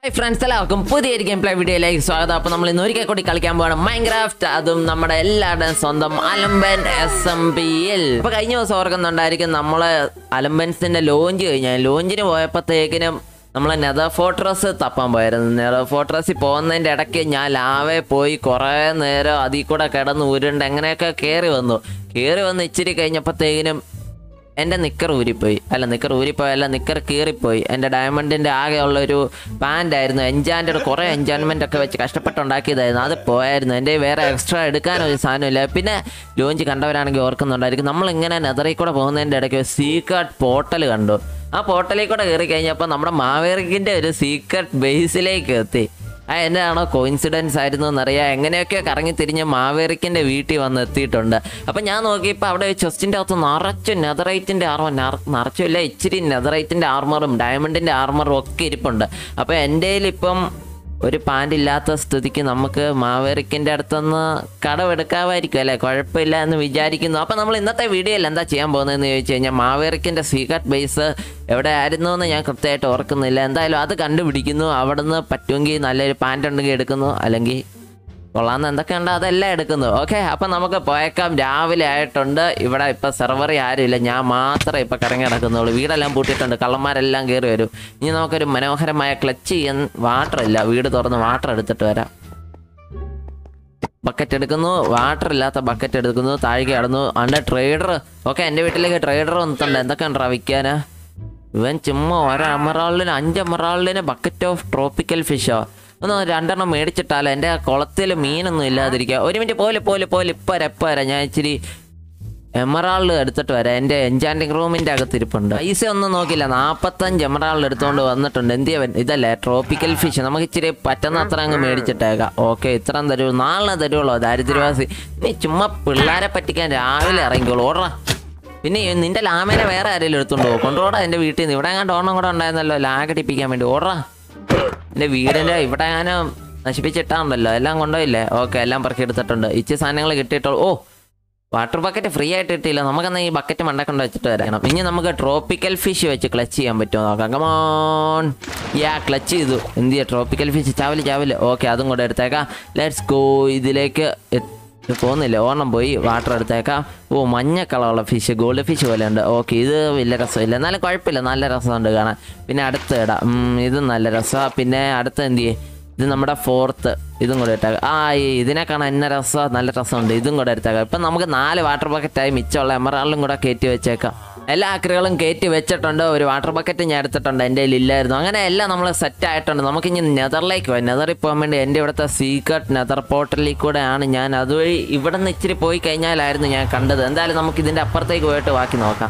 Friends എല്ലാവർക്കും പുതിയ game play വീഡിയോയിലേക്ക് സ്വാഗതം അപ്പോൾ നമ്മൾ ഇന്ന് ഒരിക്കൽ കൂടി കളിക്കാൻ പോവാണ് മൈൻക്രാഫ്റ്റ് അതും നമ്മുടെ എല്ലാവരുടെയും സ്വന്തം അലമ്പൻ എസ് എം പി എൽ അപ്പോൾ കഴിഞ്ഞ ദിവസം ഓർക്കുന്നുണ്ടായിരിക്കും നമ്മൾ അലമ്പൻസിന്റെ ലോഞ്ച് കഴിഞ്ഞാൽ ലോഞ്ചിന് പോയപ്പോഴത്തേക്കിനും നമ്മൾ നെതർ ഫോർട്രസ് തപ്പാൻ പോയായിരുന്നു നെതർ ഫോർട്രസിൽ പോകുന്നതിൻ്റെ ഇടയ്ക്ക് ഞാൻ ലാവേ പോയി കുറേ നേരം അതിൽ കൂടെ കിടന്ന് ഉരുണ്ട് എങ്ങനെയൊക്കെ കയറി വന്നു കയറി വന്ന് ഇച്ചിരി കഴിഞ്ഞപ്പോഴത്തേക്കിനും എൻ്റെ നിക്കർ ഊരിപ്പോയി അല്ല നിക്കർ ഊരിപ്പോയി അല്ല നിക്കർ കീറിപ്പോയി എൻ്റെ ഡയമണ്ടിൻ്റെ ആകെയുള്ള ഒരു പാൻ്റായിരുന്നു എൻജാൻറ്റഡ് കുറേ എൻജോയ്മെൻ്റ് ഒക്കെ വെച്ച് കഷ്ടപ്പെട്ടുണ്ടാക്കിയതായിരുന്നു അത് പോയായിരുന്നു എൻ്റെ വേറെ എക്സ്ട്രാ എടുക്കാനൊരു സാധനമില്ല പിന്നെ ലോഞ്ച് കണ്ടവരാണെങ്കിൽ ഓർക്കുന്നുണ്ടായിരിക്കും നമ്മളിങ്ങനെ നെതറിൽ കൂടെ പോകുന്നതിൻ്റെ ഇടയ്ക്ക് സീക്രട്ട് പോർട്ടൽ കണ്ടു ആ പോർട്ടലിൽ കൂടെ കയറി കഴിഞ്ഞപ്പോൾ നമ്മുടെ മാവേറിക്കിൻ്റെ ഒരു സീക്രട്ട് ബേസിലേക്ക് എത്തി ആ എന്നാണോ കോയിൻസിഡൻസ് ആയിരുന്നു എന്നറിയാം എങ്ങനെയൊക്കെ കറങ്ങി തിരിഞ്ഞ് മാവേറിക്കിന്റെ വീട്ടിൽ വന്ന് എത്തിയിട്ടുണ്ട് അപ്പം ഞാൻ നോക്കിയപ്പോൾ അവിടെ ചെസ്റ്റിൻ്റെ അകത്ത് നിറച്ച് നെതറൈറ്റിൻ്റെ ആർമർ നിറച്ചില്ല ഇച്ചിരി നെതറൈറ്റിൻ്റെ ആർമറും ഡയമണ്ടിൻ്റെ ആർമറും ഒക്കെ ഇരിപ്പുണ്ട് അപ്പോൾ എൻ്റെ ഇപ്പം ഒരു പാൻ്റ് ഇല്ലാത്ത സ്ഥിതിക്ക് നമുക്ക് മാവേറിക്കിൻ്റെ അടുത്തുനിന്ന് കടമെടുക്കാമായിരിക്കും അല്ലേ കുഴപ്പമില്ല എന്ന് വിചാരിക്കുന്നു അപ്പം നമ്മൾ ഇന്നത്തെ വീഡിയോയിൽ എന്താ ചെയ്യാൻ പോകുന്നതെന്ന് ചോദിച്ചു കഴിഞ്ഞാൽ മാവേറിക്കിൻ്റെ സീക്രട്ട് ബേസ് എവിടെ ആയിരുന്നു എന്ന് ഞാൻ കൃത്യമായിട്ട് ഓർക്കുന്നില്ല എന്തായാലും അത് കണ്ടുപിടിക്കുന്നു അവിടുന്ന് പറ്റുമെങ്കിൽ നല്ലൊരു പാൻ്റ് ഉണ്ടെങ്കിൽ എടുക്കുന്നു അല്ലെങ്കിൽ കൊള്ളാന്ന് എന്തൊക്കെയുണ്ട് അതെല്ലാം എടുക്കുന്നു ഓക്കെ അപ്പം നമുക്ക് പോയേക്കാം രാവിലെ ആയിട്ടുണ്ട് ഇവിടെ ഇപ്പം സെർവറിൽ ആരുമില്ല ഞാൻ മാത്രമേ ഇപ്പം കറങ്ങി നടക്കുന്നുള്ളൂ വീടെല്ലാം പൂട്ടിയിട്ടുണ്ട് കള്ളന്മാരെല്ലാം കയറി വരും ഇനി നമുക്കൊരു മനോഹരമായ ക്ലച്ച് ചെയ്യാൻ വാട്ടർ ഇല്ല വീട് തുറന്ന് വാട്ടർ എടുത്തിട്ട് വരാം ബക്കറ്റ് എടുക്കുന്നു വാട്ടർ ഇല്ലാത്ത ബക്കറ്റ് എടുക്കുന്നു താഴേക്ക് കടന്നു അണ്ട് ട്രേഡർ ഓക്കെ എൻ്റെ വീട്ടിലേക്ക് ട്രേഡർ വന്നിട്ടുണ്ട് എന്തൊക്കെയുണ്ടാ വിൽക്കാനാ ഇവൻ ചുമ്മാ ഒരു എമറാളിന് അഞ്ച് എമറാളിന് ബക്കറ്റ് ഓഫ് ട്രോപ്പിക്കൽ ഫിഷോ ഒന്ന് രണ്ടെണ്ണം മേടിച്ചിട്ടാലോ എൻ്റെ കുളത്തിൽ മീനൊന്നും ഇല്ലാതിരിക്കുക ഒരു മിനിറ്റ് പോലെ പോലെ പോലെ ഇപ്പം വരാം ഇപ്പം വരാം ഞാൻ ഇച്ചിരി എമറാൾഡ് എടുത്തിട്ട് വരാം എൻ്റെ എൻചാൻറ്റിങ് റൂമിൻ്റെ അകത്ത് ഇരിപ്പുണ്ട് പൈസ ഒന്നും നോക്കില്ല നാൽപ്പത്തഞ്ച് എമറാൾഡ് എടുത്തുകൊണ്ട് വന്നിട്ടുണ്ട് എന്ത് ചെയ്യാൻ ഇതല്ലേ ട്രോപ്പിക്കൽ ഫിഷ് നമുക്ക് ഇച്ചിരി പറ്റുന്ന അത്ര അങ്ങ് മേടിച്ചിട്ടേക്കാം ഓക്കെ ഇത്രയും തരൂ നാളെ തരുള്ളൂ ദാരിദ്ര്യവാസി നീ ചുമ്മാ പിള്ളേരെ പറ്റിക്കാൻ രാവിലെ ഇറങ്ങിക്കോളൂ ഓടാ പിന്നെ ഈ നിന്റെ ലാമേനെ വേറെ ആരെങ്കിലും എടുത്തോണ്ട് പോകും കൊണ്ടുപോടാ എൻ്റെ വീട്ടിൽ നിന്ന് ഇവിടെ ഞാൻ ഓണം കൂടെ ഉണ്ടായിരുന്നല്ലോ ലാഗടിപ്പിക്കാൻ വേണ്ടി ഓടാ എൻ്റെ വീടിൻ്റെ ഇവിടെ ഞാൻ നശിപ്പിച്ചിട്ടാണല്ലോ എല്ലാം കൊണ്ടുപോയില്ലേ ഓക്കെ എല്ലാം പറക്കി എടുത്തിട്ടുണ്ട് ഇച്ചി സാധനങ്ങൾ കിട്ടിയിട്ടുള്ളൂ ഓ വാട്ടർ ബക്കറ്റ് ഫ്രീ ആയിട്ട് കിട്ടിയില്ല നമുക്കെന്നാ ഈ ബക്കറ്റ് മണ്ടക്കൊണ്ട് വെച്ചിട്ട് വരണം ഇനി നമുക്ക് ട്രോപ്പിക്കൽ ഫിഷ് വെച്ച് ക്ലച്ച് ചെയ്യാൻ പറ്റുമോ നോക്കാം കമോൺ യാ ക്ലച്ച് ചെയ്തു എന്ത് ചെയ്യാ ട്രോപ്പിക്കൽ ഫിഷ് ചാവല് ചാവല് ഓക്കെ അതും കൂടെ എടുത്തേക്കാം ലെറ്റ്സ് ഗോ ഇതിലേക്ക് എത്ത് ഇത് പോകുന്നില്ല ഓണം പോയി വാട്ടർ എടുത്തേക്കാം ഓ മഞ്ഞ കളറുള്ള ഫിഷ് ഗോൾഡ് ഫിഷ് പോലെ ഉണ്ട് ഓക്കെ ഇത് വലിയ രസമില്ല എന്നാലും കുഴപ്പമില്ല നല്ല രസമുണ്ട് കാണാൻ പിന്നെ അടുത്ത ഇടാം ഉം, ഇതും നല്ല രസമാണ് പിന്നെ അടുത്ത എന്ത് ചെയ്യേ ഇത് നമ്മുടെ ഫോർത്ത് ഇതും കൂടെ ഇട്ടേക്കാം ആ ഈ ഇതിനെ കാണാൻ എന്നെ രസം നല്ല രസമുണ്ട് ഇതും കൂടെ എടുത്തേക്കാം ഇപ്പം നമുക്ക് നാല് വാട്ടർ ബക്കറ്റായി മിച്ചമുള്ള എമറാളിലും കൂടെ കയറ്റി വെച്ചേക്കാം എല്ലാ ആക്രികളും കയറ്റി വെച്ചിട്ടുണ്ട് ഒരു വാട്ടർ ബക്കറ്റ് ഞാൻ എടുത്തിട്ടുണ്ട് എൻ്റെ കയ്യിൽ ഇല്ലായിരുന്നു അങ്ങനെ എല്ലാം നമ്മൾ സെറ്റ് ആയിട്ടുണ്ട് നമുക്ക് ഇനി നെതറിലേക്ക് പോകാം നെതറിൽ പോകാൻ വേണ്ടി എൻ്റെ ഇവിടുത്തെ സീക്രട്ട് നെതർ പോർട്ടലിൽ കൂടെയാണ് ഞാൻ അതുവഴി ഇവിടെ നിന്ന് ഇച്ചിരി പോയി കഴിഞ്ഞാലായിരുന്നു ഞാൻ കണ്ടത് എന്തായാലും നമുക്ക് ഇതിൻ്റെ അപ്പുറത്തേക്ക് പോയിട്ട് ബാക്കി നോക്കാം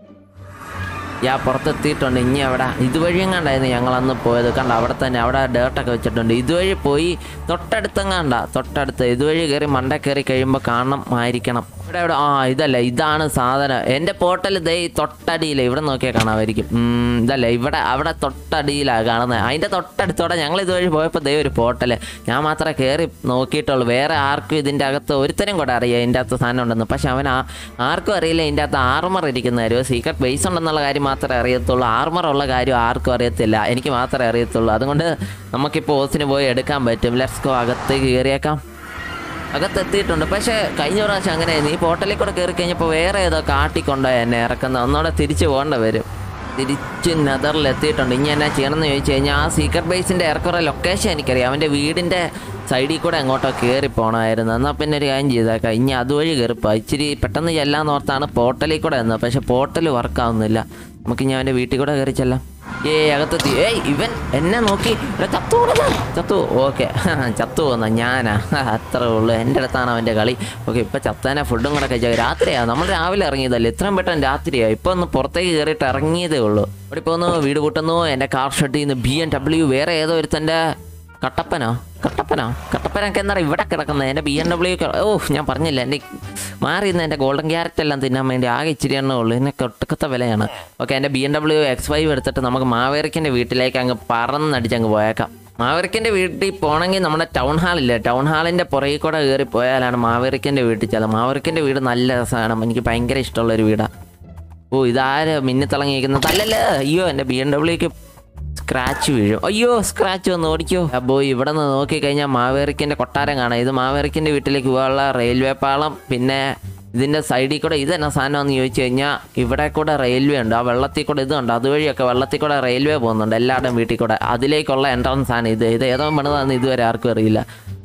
യാ പുറത്തെത്തിയിട്ടുണ്ട് ഇനി അവിടെ ഇതുവഴിയും കണ്ടായിരുന്നു ഞങ്ങൾ അന്ന് പോയത് കണ്ട അവിടെ തന്നെ അവിടെ ഡേർട്ടൊക്കെ വെച്ചിട്ടുണ്ട് ഇതുവഴി പോയി തൊട്ടടുത്തും കണ്ട തൊട്ടടുത്ത് ഇതുവഴി കയറി മണ്ട കയറി കഴിയുമ്പോൾ കാണണം ആയിരിക്കണം ഇവിടെ ഇവിടെ ആ ഇതല്ല ഇതാണ് സാധനം എൻ്റെ പോർട്ടൽ ദേ ഈ തൊട്ടടിയിൽ ഇവിടെ നോക്കിയാൽ കാണാമായിരിക്കും ഉം, ഇതല്ല ഇവിടെ അവിടെ തൊട്ടടിയിലാണ് കാണുന്നത് അതിൻ്റെ തൊട്ടടുത്തോടെ ഞങ്ങൾ ഇതുവഴി പോയപ്പോൾ ദേ ഒരു പോർട്ടൽ ഞാൻ മാത്രമേ കയറി നോക്കിയിട്ടുള്ളൂ വേറെ ആർക്കും ഇതിൻ്റെ അകത്ത് ഒരുത്തരും കൂടെ അറിയാം ഇതിൻ്റെ അകത്ത് സാധനം ഉണ്ടെന്ന് പക്ഷെ അവൻ ആ ആർക്കും അറിയില്ല ഇതിൻ്റെ അകത്ത് ആർമർ ഇരിക്കുന്ന കാര്യം സീക്രട്ട് ബേസ് ഉണ്ടെന്നുള്ള കാര്യം മാത്രമേ അറിയത്തുള്ളൂ ആർമർ ഉള്ള കാര്യം ആർക്കും അറിയത്തില്ല എനിക്ക് മാത്രമേ അറിയത്തുള്ളൂ അതുകൊണ്ട് നമുക്കിപ്പോൾ ഓസിന് പോയി എടുക്കാൻ പറ്റും ലെറ്റ്സ് ഗോ അകത്തേക്ക് കയറിയേക്കാം അകത്തെത്തിയിട്ടുണ്ട് പക്ഷേ കഴിഞ്ഞ പ്രാവശ്യം അങ്ങനെ ഈ പോർട്ടലിൽ കൂടെ കയറി കഴിഞ്ഞപ്പോൾ വേറെ ഏതോ കാട്ടിക്കൊണ്ടോ എന്നെ ഇറക്കുന്നത് ഒന്നുകൂടെ തിരിച്ചു പോകേണ്ട വരും തിരിച്ച് നെതറിൽ എത്തിയിട്ടുണ്ട് ഇനി എന്നാ ചെയ്യണമെന്ന് ചോദിച്ചു കഴിഞ്ഞാൽ ആ സീക്രട്ട് ബേസിൻ്റെ ഏറെക്കുറെ ലൊക്കേഷൻ എനിക്കറിയാം അവൻ്റെ വീടിൻ്റെ സൈഡിൽ കൂടെ എങ്ങോട്ടോ കയറി പോകണമായിരുന്നു എന്നാൽ പിന്നെ ഒരു കാര്യം ചെയ്തേക്കാം ഇനി അതുവഴി കയറിപ്പോ ഇച്ചിരി പെട്ടെന്ന് ചെല്ലാന്ന് ഓർത്താണ് പോർട്ടലിൽ കൂടെ എന്ന് പക്ഷേ പോർട്ടൽ വർക്കാവുന്നില്ല നമുക്ക് ഇനി അവൻ്റെ വീട്ടിൽ കൂടെ കയറി ചെല്ലാം ഏ അകത്തെത്തി ഏയ് ഇവൻ എന്നെ നോക്കി എടാ, ചത്തു കൊടുക്കാ. ചത്തു ഓക്കെ ചത്തു പോന്ന ഞാനാ അത്രേ ഉള്ളൂ എൻ്റെ അടുത്താണ് അവൻ്റെ കളി ഓക്കെ ഇപ്പം ചത്താനെ ഫുഡും കൂടെ കഴിച്ചാൽ രാത്രിയാണ് നമ്മൾ രാവിലെ ഇറങ്ങിയതല്ലേ ഇത്രയും പെട്ടെന്ന് രാത്രിയാണ് ഇപ്പം ഒന്ന് പുറത്തേക്ക് കയറിയിട്ട് ഇറങ്ങിയതേ ഉള്ളൂ ഇവിടെ ഇപ്പോൾ ഒന്ന് വീട് കൂട്ടുന്നു എൻ്റെ കാർ ഷെഡിൽ നിന്ന് ബി എം ഡബ്ല്യു വേറെ ഏതോ ഒരുത്തൻ്റെ കട്ടപ്പനോ കട്ടപ്പനോ കട്ടപ്പനൊക്കെ എന്താ ഇവിടെ കിടക്കുന്നത് എൻ്റെ ബി എം ഡബ്ല്യു ഓ ഞാൻ പറഞ്ഞില്ല എൻ്റെ മാറി നിന്ന് എൻ്റെ ഗോൾഡൻ ക്യാരറ്റ് എല്ലാം തിന്നാൻ വേണ്ടി ആകെ ഇച്ചിരി എണ്ണേ ഉള്ളൂ എന്നെ ഒട്ടുക്കത്തെ വിലയാണ് ഓക്കെ എൻ്റെ B M W X five എടുത്തിട്ട് നമുക്ക് മാവേറിക്കിൻ്റെ വീട്ടിലേക്ക് അങ്ങ് പറന്നടിച്ച് അങ്ങ് പോയേക്കാം മാവേറിക്കിൻ്റെ വീട്ടിൽ പോകണമെങ്കിൽ നമ്മുടെ ടൗൺ ഹാളില്ലേ ടൗൺ ഹാളിൻ്റെ പുറകിൽ കൂടെ കയറി പോയാലാണ് മാവേറിക്കിൻ്റെ വീട്ടിൽ ചെല്ലാം മാവേറിക്കിൻ്റെ വീട് നല്ല രസമാണ് എനിക്ക് ഭയങ്കര ഇഷ്ടമുള്ളൊരു വീടാണ് ഓ ഇതാര് മിന്നിത്തിളങ്ങിയിരിക്കുന്നത് അല്ലല്ലേ അയ്യോ എൻ്റെ ബി എം ഡബ്ല്യുക്ക് സ്ക്രാച്ച് വീഴും അയ്യോ സ്ക്രാച്ച് വന്ന് ഓടിക്കോ അപ്പോ ഇവിടെ നിന്ന് നോക്കിക്കഴിഞ്ഞാൽ മാവേറിക്കിന്റെ കൊട്ടാരം കാണാം ഇത് മാവേറിക്കിന്റെ വീട്ടിലേക്ക് പോകാനുള്ള റെയിൽവേ പാളം പിന്നെ ഇതിന്റെ സൈഡിൽ കൂടെ ഇത് എന്നാ സാധനമാണെന്ന് ചോദിച്ചു കഴിഞ്ഞാൽ ഇവിടെ കൂടെ റെയിൽവേ ഉണ്ട് ആ വെള്ളത്തിൽ കൂടെ ഇതുണ്ട് അതുവഴിയൊക്കെ വെള്ളത്തിൽ കൂടെ റെയിൽവേ പോകുന്നുണ്ട് എല്ലാവരുടെയും വീട്ടിൽ കൂടെ അതിലേക്കുള്ള എൻട്രൻസ് ആണ് ഇത് ഇത് ഏതോ പണിതാന്ന് ഇതുവരെ ആർക്കും അറിയില്ല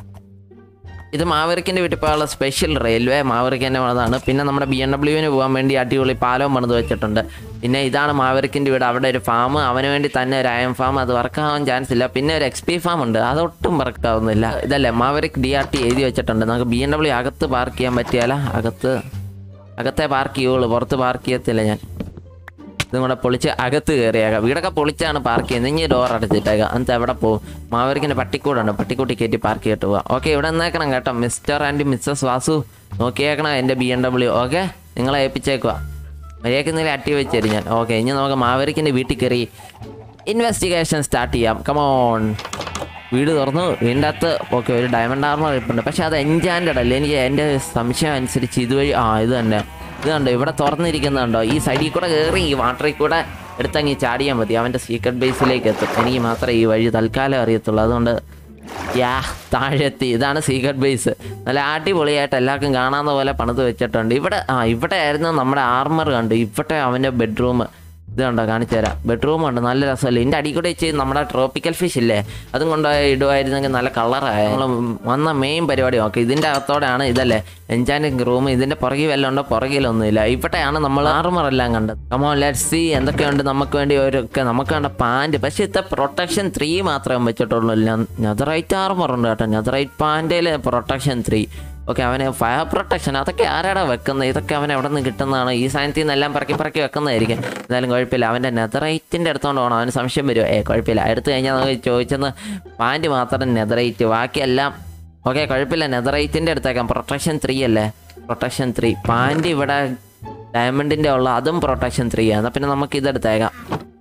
ഇത് മാവറിക്കിൻ്റെ വീട്ടിൽ പോകാനുള്ള സ്പെഷ്യൽ റെയിൽവേ മാവറിക്കിൻ്റെ പണിതാണ് പിന്നെ നമ്മുടെ ബി എം ഡബ്ല്യുവിന് പോകാൻ വേണ്ടി അടിപൊളി പാലവും പണിത് വെച്ചിട്ടുണ്ട് പിന്നെ ഇതാണ് മാവറിക്കിൻ്റെ വീട് അവിടെ ഒരു ഫാം അവന് വേണ്ടി തന്നെ ഒരു അയം ഫാം അത് വർക്കാവാൻ ചാൻസ് ഇല്ല പിന്നെ ഒരു എക്സ് പി ഫാം ഉണ്ട് അതൊട്ടും വർക്കാവുന്നില്ല ഇതല്ലേ മാവറിക് ഡി ആർ ടി എഴുതി വെച്ചിട്ടുണ്ട് നമുക്ക് ബി എം ഡബ്ല്യു അകത്ത് പാർക്ക് ചെയ്യാൻ പറ്റിയാല അകത്ത് അകത്തെ പാർക്ക് ചെയ്യുള്ളൂ പുറത്ത് പാർക്ക് ചെയ്യത്തില്ല ഞാൻ ഇതും കൂടെ പൊളിച്ച് അകത്ത് കയറിയേക്കാം വീടൊക്കെ പൊളിച്ചാണ് പാർക്ക് ചെയ്യുന്നത് ഇനി ഡോർ അടച്ചിട്ടേക്കാം എന്നിട്ട് എവിടെ പോകും മാവരിക്കിൻ്റെ പട്ടിക്കൂടുണ്ട് പട്ടിക്കൂട്ടി കയറ്റി പാർക്ക് ചെയ്തിട്ട് പോവാം ഓക്കെ ഇവിടെ നിന്നേക്കണം കേട്ടോ മിസ്റ്റർ ആൻഡ് മിസ്സസ് വാസു നോക്കിയേക്കണം എൻ്റെ ബി എം ഡബ്ല്യു ഓക്കെ നിങ്ങളെ ഏൽപ്പിച്ചേക്കുക മര്യാദക്കുന്നില്ല അട്ടി വെച്ചേരും ഞാൻ ഓക്കെ ഇനി നമുക്ക് മാവരിക്കിൻ്റെ വീട്ടിൽ കയറി ഇൻവെസ്റ്റിഗേഷൻ സ്റ്റാർട്ട് ചെയ്യാം കമോൺ വീട് തുറന്നു വീടിൻ്റെ അകത്ത് ഓക്കെ ഒരു ഡയമണ്ട് ആർമർ ഇരിപ്പുണ്ട് പക്ഷെ അത് എൻജാൻഡ് അല്ലേ എനിക്ക് എൻ്റെ സംശയം അനുസരിച്ച് ഇതുവഴി ആ ഇത് തന്നെ ഇത് കണ്ടോ ഇവിടെ തുറന്നിരിക്കുന്നുണ്ടോ ഈ സൈഡിൽ കൂടെ കയറി ഈ വാട്ടറിൽ കൂടെ എടുത്തങ്ങി ചാടിയാൽ മതി അവൻ്റെ സീക്രട്ട് ബേസിലേക്ക് എത്തും എനിക്ക് മാത്രമേ ഈ വഴി തൽക്കാലം അറിയത്തുള്ളൂ അതുകൊണ്ട് യാ താഴെത്തി ഇതാണ് സീക്രട്ട് ബേസ് നല്ല അടിപൊളിയായിട്ട് എല്ലാവർക്കും കാണാവുന്ന പോലെ പണിത് വെച്ചിട്ടുണ്ട് ഇവിടെ ആ ഇവിടെ ആയിരുന്നു നമ്മുടെ ആർമർ കണ്ടു ഇവിടെ അവൻ്റെ ബെഡ്റൂം ഇത് കണ്ടോ കാണിച്ചു തരാം ബെഡ്റൂം ഉണ്ട് നല്ല രസമല്ലേ ഇതിൻ്റെ അടി കൂടെ വെച്ച് നമ്മുടെ ട്രോപ്പിക്കൽ ഫിഷ് ഇല്ലേ അതും കൊണ്ടുപോയി ഇടുമായിരുന്നെങ്കിൽ നല്ല കളറായ നമ്മൾ വന്ന മെയിൻ പരിപാടി നോക്കാം ഇതിൻ്റെ അകത്തോടെയാണ് ഇതല്ലേ എൻജാനിങ് റൂം ഇതിൻ്റെ പുറകിൽ വല്ലതും ഉണ്ടോ പുറകിലൊന്നുമില്ല ഇവിടെയാണ് നമ്മൾ ആർമർ എല്ലാം കണ്ടത് കമോ ലെറ്റ് സി എന്തൊക്കെയുണ്ട് നമുക്ക് വേണ്ടി ഒരു നമുക്ക് വേണ്ട പാൻറ് പക്ഷേ ഇത്ര പ്രൊട്ടക്ഷൻ ത്രീ മാത്രമേ വെച്ചിട്ടുള്ളൂ നെതറൈറ്റ് ആർമർ ഉണ്ട് കേട്ടോ നെതറൈറ്റ് പാൻറ്റയിൽ പ്രൊട്ടക്ഷൻ ത്രീ ഓക്കെ അവന് ഫയർ പ്രൊട്ടക്ഷൻ അതൊക്കെ ആരാടാ വെക്കുന്നത് ഇതൊക്കെ അവൻ എവിടെ നിന്ന് കിട്ടുന്നതാണ് ഈ സാധനത്തിൽ നിന്നെല്ലാം പറക്കി പറക്കി വെക്കുന്നതായിരിക്കും എന്തായാലും കുഴപ്പമില്ല അവൻ്റെ നെതറൈറ്റിൻ്റെ അടുത്തോണ്ട് പോകണം അവന് സംശയം വരുമോ ഏ കുഴപ്പമില്ല എടുത്തു കഴിഞ്ഞാൽ നമുക്ക് ചോദിച്ചെന്ന് പാൻറ് മാത്രം നെതറൈറ്റ് ബാക്കിയെല്ലാം ഓക്കെ കുഴപ്പമില്ല നെതറൈറ്റിൻ്റെ അടുത്തേക്കാം പ്രൊട്ടക്ഷൻ ത്രീ അല്ലേ പ്രൊട്ടക്ഷൻ ത്രീ പാൻറ് ഇവിടെ ഡയമണ്ടിൻ്റെ ഉള്ള അതും പ്രൊട്ടക്ഷൻ ത്രീ ആണ് എന്നാൽ പിന്നെ നമുക്ക് ഇതെടുത്തേക്കാം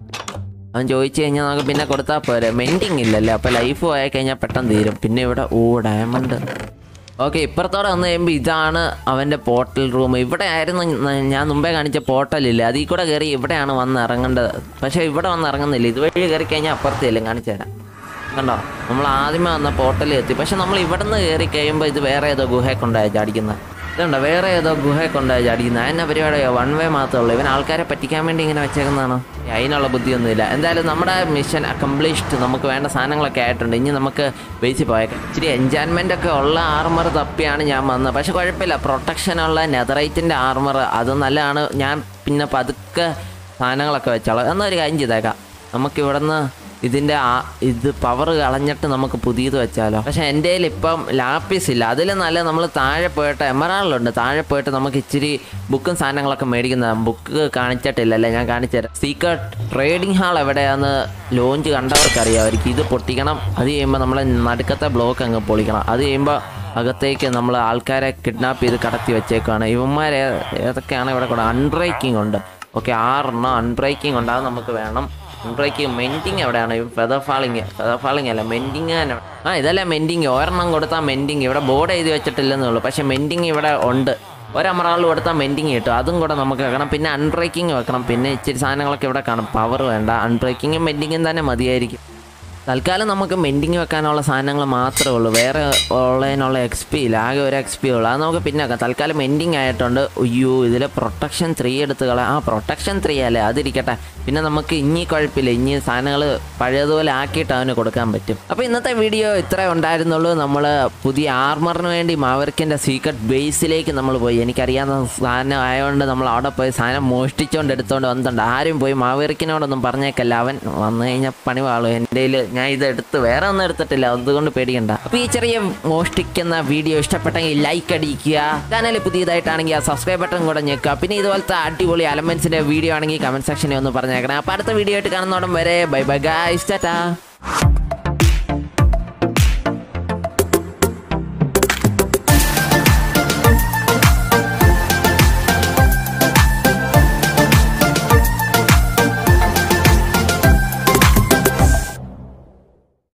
അവൻ ചോദിച്ചു കഴിഞ്ഞാൽ നമുക്ക് പിന്നെ കൊടുത്താൽ പോരെ മെൻഡിങ് ഇല്ലല്ലേ അപ്പോൾ ലൈഫ് പോയി കഴിഞ്ഞാൽ പെട്ടെന്ന് തീരും പിന്നെ ഇവിടെ ഓ ഡയമണ്ട് ഓക്കെ ഇപ്പുറത്തോടെ വന്നു കഴിയുമ്പോൾ ഇതാണ് അവൻ്റെ പോർട്ടൽ റൂം ഇവിടെ ആയിരുന്നു ന- ഞാൻ മുമ്പേ കാണിച്ച പോർട്ടലില്ലേ അതിൽ കൂടെ കയറി ഇവിടെയാണ് വന്ന് ഇറങ്ങേണ്ടത് പക്ഷേ ഇവിടെ വന്ന് ഇറങ്ങുന്നില്ല ഇതുവഴി കയറി കഴിഞ്ഞാൽ അപ്പുറത്തേലും കാണിച്ചു തരാം കണ്ടോ നമ്മൾ ആദ്യമേ വന്ന പോർട്ടലിൽ എത്തി പക്ഷെ നമ്മൾ ഇവിടെ നിന്ന് കയറി കഴിയുമ്പോൾ ഇത് വേറെ ഏതോ ഗുഹയെ കൊണ്ടാണ് ചാടിക്കുന്നത് ഇതുണ്ടോ വേറെ ഏതോ ഗുഹയെ കൊണ്ടാണ് ചാടിക്കുന്നത് അതിനെ പരിപാടിയോ വൺ വേ മാത്രമേ ഉള്ളൂ ഇവൻ ആൾക്കാരെ പറ്റിക്കാൻ വേണ്ടി ഇങ്ങനെ വെച്ചേക്കുന്നതാണോ ഏയ് അതിനുള്ള ബുദ്ധിയൊന്നുമില്ല എന്തായാലും നമ്മുടെ മിഷൻ അക്കംപ്ലിഷ്ഡ് നമുക്ക് വേണ്ട സാധനങ്ങളൊക്കെ ആയിട്ടുണ്ട് ഇനി നമുക്ക് ബേസിൽ പോയേക്കാം ഇച്ചിരി എൻജാൻമെൻ്റ് ഒക്കെ ഉള്ള ആർമർ തപ്പിയാണ് ഞാൻ വന്നത് പക്ഷെ കുഴപ്പമില്ല പ്രൊട്ടക്ഷനുള്ള നെതറൈറ്റിൻ്റെ ആർമർ അത് നല്ലതാണ് ഞാൻ പിന്നെ പതുക്കെ സാധനങ്ങളൊക്കെ വെച്ചോളാം എന്നാൽ ഒരു കാര്യം ചെയ്തേക്കാം നമുക്ക് ഇവിടുന്ന് ഇതിൻ്റെ ആ ഇത് പവർ കളഞ്ഞിട്ട് നമുക്ക് പുതിയത് വെച്ചാലോ പക്ഷെ എൻ്റെ കയ്യിൽ ഇപ്പം ലാപ്പീസ് ഇല്ല അതിൽ നല്ല നമ്മൾ താഴെ പോയിട്ട് എമറാളിലുണ്ട് താഴെ പോയിട്ട് നമുക്ക് ഇച്ചിരി ബുക്കും സാധനങ്ങളൊക്കെ മേടിക്കുന്നതാണ് ബുക്ക് കാണിച്ചിട്ടില്ലല്ലേ ഞാൻ കാണിച്ചുതരാം സീക്രട്ട് ട്രേഡിംഗ് ഹാൾ എവിടെയാന്ന് ലോഞ്ച് കണ്ടവർക്ക് അറിയാമായിരിക്കും ഇത് പൊട്ടിക്കണം അത് ചെയ്യുമ്പോൾ നമ്മളെ നടുക്കത്തെ ബ്ലോക്ക് അങ്ങ് പൊളിക്കണം അത് ചെയ്യുമ്പോൾ അകത്തേക്ക് നമ്മൾ ആൾക്കാരെ കിഡ്നാപ്പ് ചെയ്ത് കടത്തി വെച്ചേക്കാണ് ഇവന്മാർ ഏതൊക്കെയാണ് ഇവിടെ കൂടെ അൺബ്രേക്കിംഗ് ഉണ്ട് ഓക്കെ ആറെണ്ണം അൺബ്രേക്കിംഗ് ഉണ്ട് അത് നമുക്ക് വേണം അൺബ്രേക്കിംഗ് മെൻഡിങ് എവിടെയാണ് ഫെദർ ഫാളിങ് ഫെദർ ഫാളിങ് അല്ല മെൻഡിങ് തന്നെ ആ ഇതല്ല മെൻഡിങ് ഒരെണ്ണം കൊടുത്താൽ മെൻഡിങ് ഇവിടെ ബോർഡ് എഴുതി വെച്ചിട്ടില്ലെന്നേ ഉള്ളൂ പക്ഷേ മെൻഡിങ് ഇവിടെ ഉണ്ട് ഒരമറാൾ കൊടുത്താൽ മെൻഡിങ് കിട്ടും അതും കൂടെ നമുക്ക് വെക്കണം പിന്നെ അൺബ്രേക്കിംഗ് വെക്കണം പിന്നെ ഇച്ചിരി സാധനങ്ങളൊക്കെ ഇവിടെ കാണും പവർ വേണ്ട അൺബ്രേക്കിങ്ങും മെൻഡിങ്ങും തന്നെ മതിയായിരിക്കും തൽക്കാലം നമുക്ക് മെൻഡിങ് വെക്കാനുള്ള സാധനങ്ങൾ മാത്രമേ ഉള്ളൂ വേറെ ഉള്ളതിനുള്ള എക്സ് പി ഇല്ല ആകെ ഒരു എക്സ് പി ഉള്ളൂ അത് നമുക്ക് പിന്നെ വെക്കാം തൽക്കാലം മെൻഡിങ് ആയിട്ടുണ്ട് അയ്യോ ഇതിൽ പ്രൊട്ടക്ഷൻ ത്രീ എടുത്ത് കളയാം ആ പ്രൊട്ടക്ഷൻ ത്രീ അല്ലേ അതിരിക്കട്ടെ പിന്നെ നമുക്ക് ഇനി കുഴപ്പമില്ല ഇനി സാധനങ്ങൾ പഴയതുപോലെ ആക്കിയിട്ട് അവന് കൊടുക്കാൻ പറ്റും അപ്പോൾ ഇന്നത്തെ വീഡിയോ ഇത്രേ ഉണ്ടായിരുന്നുള്ളൂ നമ്മൾ പുതിയ ആർമറിന് വേണ്ടി മാവർക്കിൻ്റെ സീക്രട്ട് ബേസിലേക്ക് നമ്മൾ പോയി എനിക്കറിയാവുന്ന സാധനം ആയതുകൊണ്ട് നമ്മൾ അവിടെ പോയി സാധനം മോഷ്ടിച്ചുകൊണ്ട് എടുത്തുകൊണ്ട് വന്നിട്ടുണ്ട് ആരും പോയി മാവേറിക്കിനോടൊന്നും പറഞ്ഞേക്കല്ല അവൻ വന്നു കഴിഞ്ഞാൽ പണി വാളും എൻ്റെ കയ്യിൽ ഞാൻ ഇത് എടുത്ത് വേറെ ഒന്നും എടുത്തിട്ടില്ല അതുകൊണ്ട് പേടിക്കണ്ട അപ്പോൾ ഈ ചെറിയ മോഷ്ടിക്കുന്ന വീഡിയോ ഇഷ്ടപ്പെട്ടെങ്കിൽ ലൈക്ക് അടിക്കുക ചാനൽ പുതിയതായിട്ടാണെങ്കിൽ ആ സബ്സ്ക്രൈബ് ബട്ടൺ കൂടെ ഞെക്കുക പിന്നെ ഇതുപോലത്തെ അടിപൊളി അലമെന്റ്സിന്റെ വീഡിയോ ആണെങ്കിൽ കമന്റ് സെക്ഷനിൽ ഒന്ന് പറഞ്ഞേക്കണം അപ്പോൾ അടുത്ത വീഡിയോ ആയിട്ട് കാണുന്നോടം വരെ ബൈ ബൈ ഗായ്സ് ടാറ്റാ